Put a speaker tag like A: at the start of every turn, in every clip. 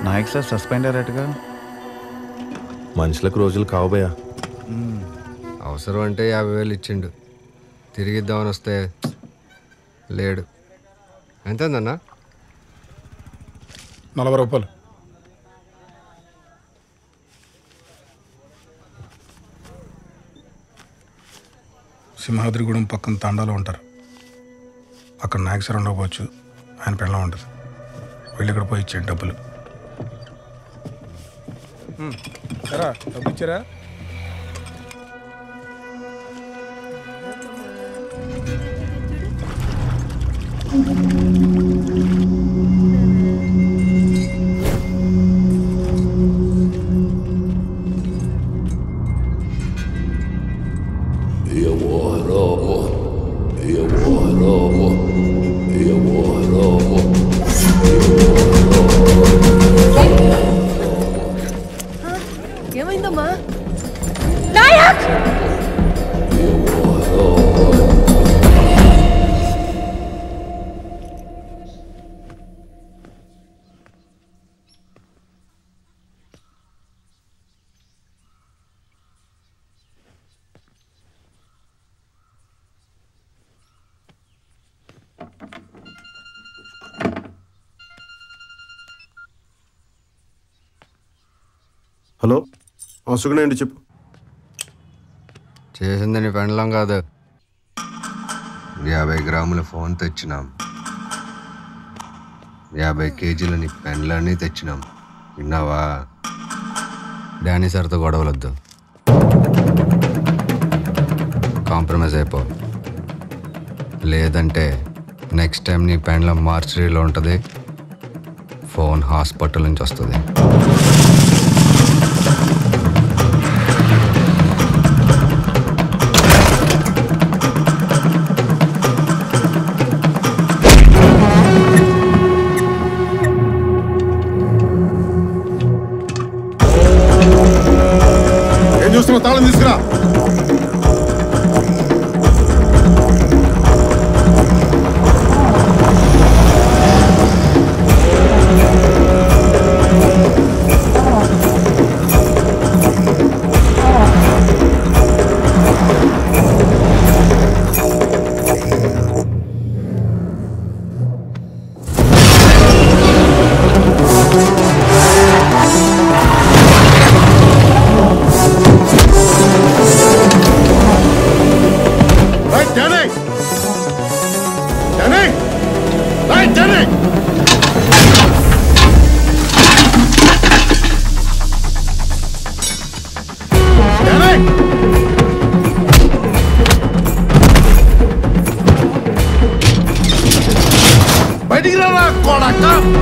A: Naik sir suspend అయ్యారట్టుగా
B: మనుషులకు రోజులు కావబోయా
C: అవసరం అంటే యాభై వేలు ఇచ్చిండు తిరిగిద్దామని వస్తే లేడు ఎంతేందన్నా
D: నలభై రూపాయలు సింహాద్రిగూడెం పక్కన తాండాలో ఉంటారు అక్కడ నాయకసర్ ఉండకపోవచ్చు ఆయన పెళ్ళం ఉంటుంది వెళ్ళి ఇక్కడ పోయి ఇచ్చేయండి డబ్బులు సరా డబ్బు ఇచ్చారా
E: ఏమైందమ్మా నాయక్
B: హలో సుగుణ అండి చెప్పు
C: చేసింది నీ పెండలం కాదు యాభై గ్రాముల ఫోన్ తెచ్చినాం యాభై కేజీల నీ పెన్లన్నీ తెచ్చినాం విన్నావా డానీ సార్తో గొడవలొద్దు కాంప్రమైజ్ అయిపో లేదంటే నెక్స్ట్ టైం నీ పెండ్లం మార్చరీలో ఉంటుంది ఫోన్ హాస్పిటల్ నుంచి వస్తుంది
B: ఏం చూస్తున్నావు తాళం తీసుకురా Right, Danny! Danny! Right, Danny! Danny! బయటికి రా కొడక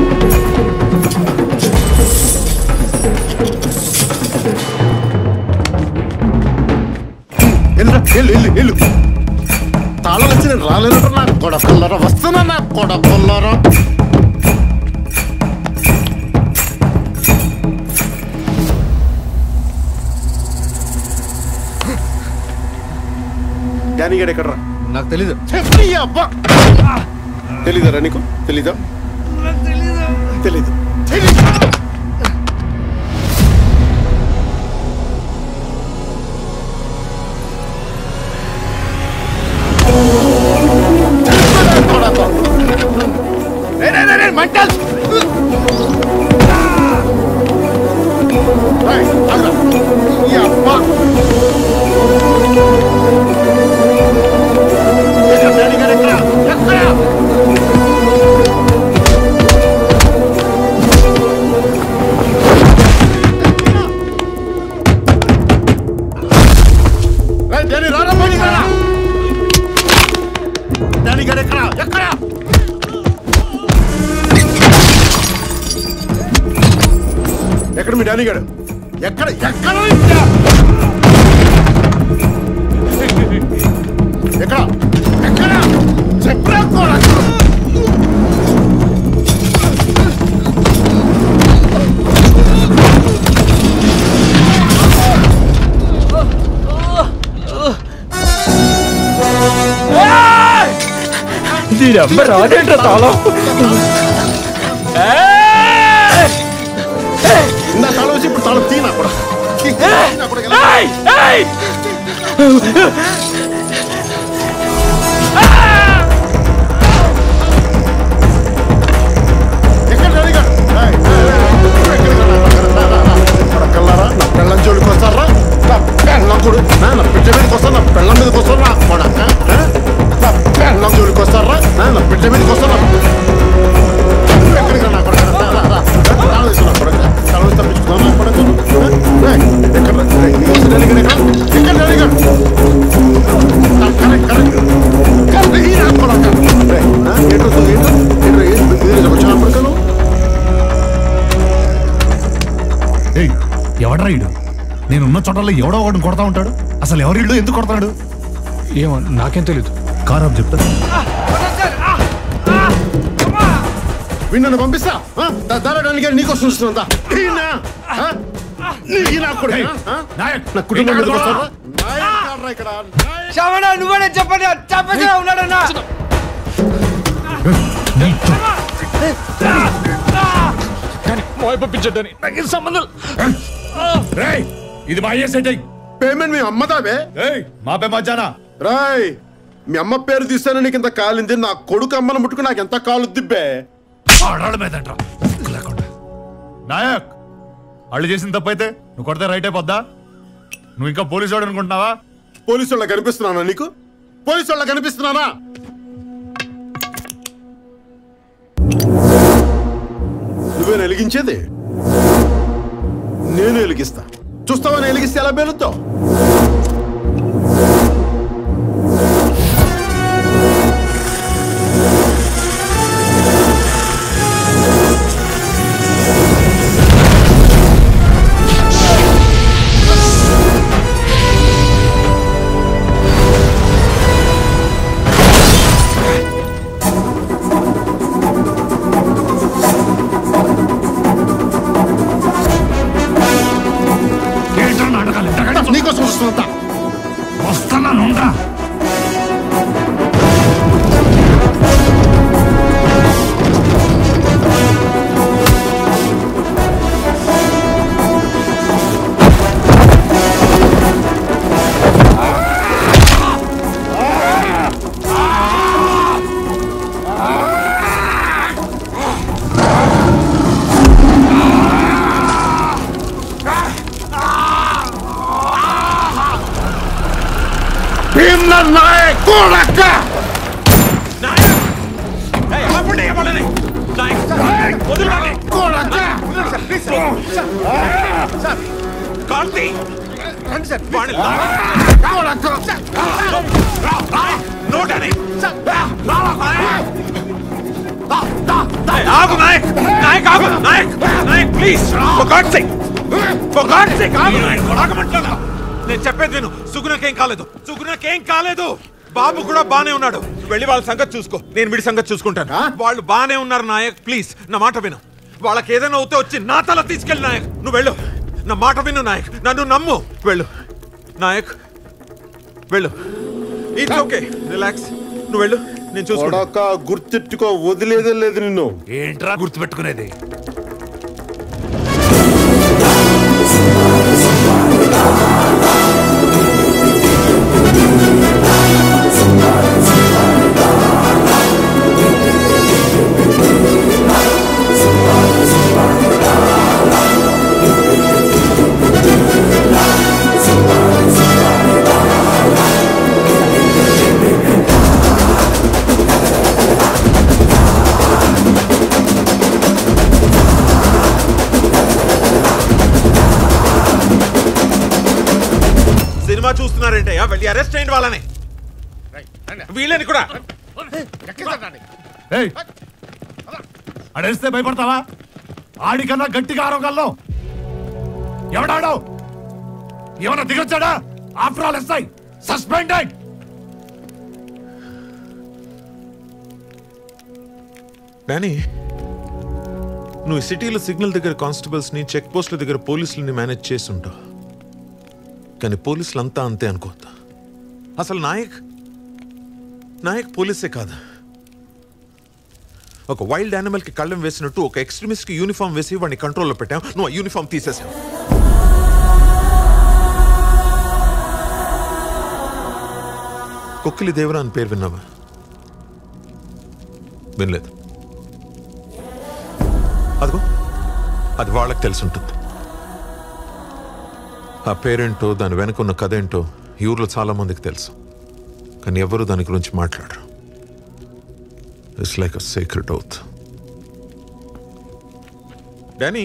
B: ఎల్లు ఎల్లు ఎల్లు ఎల్లు తాళం వచ్చి నేను రాలేనట్టు నా కొడకల్లరా వస్తున్నా నా కొడకల్లరా డానీ గడ్ ఎక్కడరా
C: నాకు తెలీదు
B: చెప్పి అబ్బా తెలీదరా నీకు తెలీదా తెలీదు తెలీదు మంటల్ అబ్బా ఎక్కడ డాడీ గారు ఎక్కడ ఎక్కడ రేయ్, డాడీ రారా బయటికి రారా డాడీ గారు ఎక్కడ ఎక్కడ ఎక్కడ మీ డాడీ గారు ఎక్కడ ఎక్కడ ఇంకా? ఎక్కడ ఎక్కడ చెప్పరా కొడక
F: దీని అమ్మ రాదేంట్రా తాళం
A: ఎవడ్రా ఇడు నేను ఉన్న చోటల్లో ఎవడో ఒకటి కొడతా ఉంటాడు అసలు ఎవరి ఇల్లు ఎందుకు కొడతాడు
F: ఏమో నాకేం తెలీదు
A: కార్ ఆఫ్ చెప్తా
B: వీణ్ణను పంపిస్తా దారాడానికి నీకోసం చూస్తుందా నా కొడుకు
A: నాయక్,
B: నా కుటుంబం
A: ఏంటి
B: మీదకి
A: అక్కడ
B: వస్తారా? నాయక్ కాదురా ఇక్కడ. నాయక్.
G: శ్రవణ నువ్వే చెప్పండి చెప్పగా ఉన్నాడన్నా
F: మోయ పంపించొద్దని నాకు ఇది సంబంధం
A: రేయ్, ఇది మా అయ్యే సెట్ అయ్యి
B: పేమెంట్ మీ అమ్మదావే
A: ఏయ్, మా పే మధ్యాహ్న
B: రాయ్ మీ అమ్మ పేరు తీస్తాను నీకు ఇంత కాలింది నా కొడుకు అమ్మను ముట్టుకు నాకు ఎంత కాలు దిబ్బే
A: ఆడాళ్ళ మీదంట్రా లేకుండా నాయక్ అళ్ళు చేసిన తప్పైతే నువ్వు కొడితే రైట్ అయిపోద్దా నువ్వు ఇంకా పోలీసు వాడు అనుకుంటున్నావా
B: పోలీసు వాళ్ళ కనిపిస్తున్నానా నీకు పోలీసు వాళ్ళ కనిపిస్తున్నానా నువ్వేనా వెలిగించేది నేను వెలిగిస్తా చూస్తావా నేను వెలిగిస్తే ఎలా పేలుద్దావు
A: ఏంట్రా నాటకాలు ఎంతకంటే
B: నీకోసం వస్తున్నా
A: వస్తున్నాను ఉండరా
B: భీమ్న నాయక్ కొడక కొడక
G: ఆగు నాయక్ నాయక్ ఆగు Nayak Nayak please for God sake for God sake ఆగు నాయక్ ఆగమంటున్నా నేను చెప్పేది విను సుగుణకేం కాలేదు సుగుణకేం కాలేదు బాబు కూడా బానే ఉన్నాడు వెళ్ళి వాళ్ళ సంగతి చూసుకో నేను వీడి సంగతి చూసుకుంటాను
B: ఆ?
G: వాళ్ళు బానే ఉన్నారు నాయక్ ప్లీజ్ నా మాట విను వాళ్ళకి ఏదైనా అవుతే వచ్చి నా తల తీసుకెళ్ళి నాయక్ నువ్వు వెళ్ళు నా మాట విను నాయక్ నన్ను నమ్ము వెళ్ళు నాయక్ వెళ్ళు ఇట్స్ ఓకే రిలాక్స్ నువ్వు వెళ్ళు నేను చూసుకుంటా
B: కొడక గుర్తెట్టుకో వదిలేదే లేదు నిన్ను
A: ఏంట్రా గుర్తుపెట్టుకునేది
G: సినిమా చూస్తున్నారంటే వెళ్ళి అరెస్ట్ చేయండి వాళ్ళని వీళ్ళని కూడా
A: ఏయ్ అడేస్తే భయపడతావా ఆడికన్నా గట్టిగా ఆరోగల్లో ఎవడాడో ఏమన్నా దిగొచ్చాడా after all SI suspended
G: Danny నువ్వు సిటీలో సిగ్నల్ దగ్గర కానిస్టేబుల్స్ ని చెక్ పోస్ట్ల దగ్గర పోలీసులని మేనేజ్ చేస్తుంటావు కానీ పోలీసులు అంతా అంతే అనుకోవద్దు అసలు నాయక్ నాయక్ పోలీసే కాదు ఒక వైల్డ్ యానిమల్ కి కళ్ళం వేసినట్టు ఒక ఎక్స్ట్రీమిస్ట్ కి యూనిఫామ్ వేసి వాడిని కంట్రోల్లో పెట్టాం నువ్వు ఆ యూనిఫామ్ తీసేసావు కొక్కిలి దేవరా అని పేరు విన్నావా వినలేదు అదిగో అది వాళ్ళకి తెలిసి ఉంటుంది ఆ పేరేంటో దాని వెనక ఉన్న కథ ఏంటో ఈ ఊర్లో చాలా మందికి తెలుసు కానీ ఎవరు దాని గురించి మాట్లాడరు it's like a secret out Danny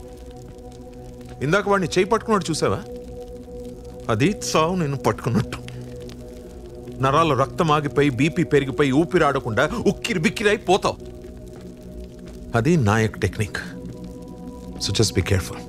G: ఇందాక వాడిని చేయి పట్టుకున్నాడు చూసావా అది సావు నేను పట్టుకున్నట్టు నరాల రక్తం ఆగిపోయి బీపీ పెరిగిపోయి ఊపిరి ఆడకుండా ఉక్కిరి బిక్కిరి అయిపోతావు అది Nayak technique so just be careful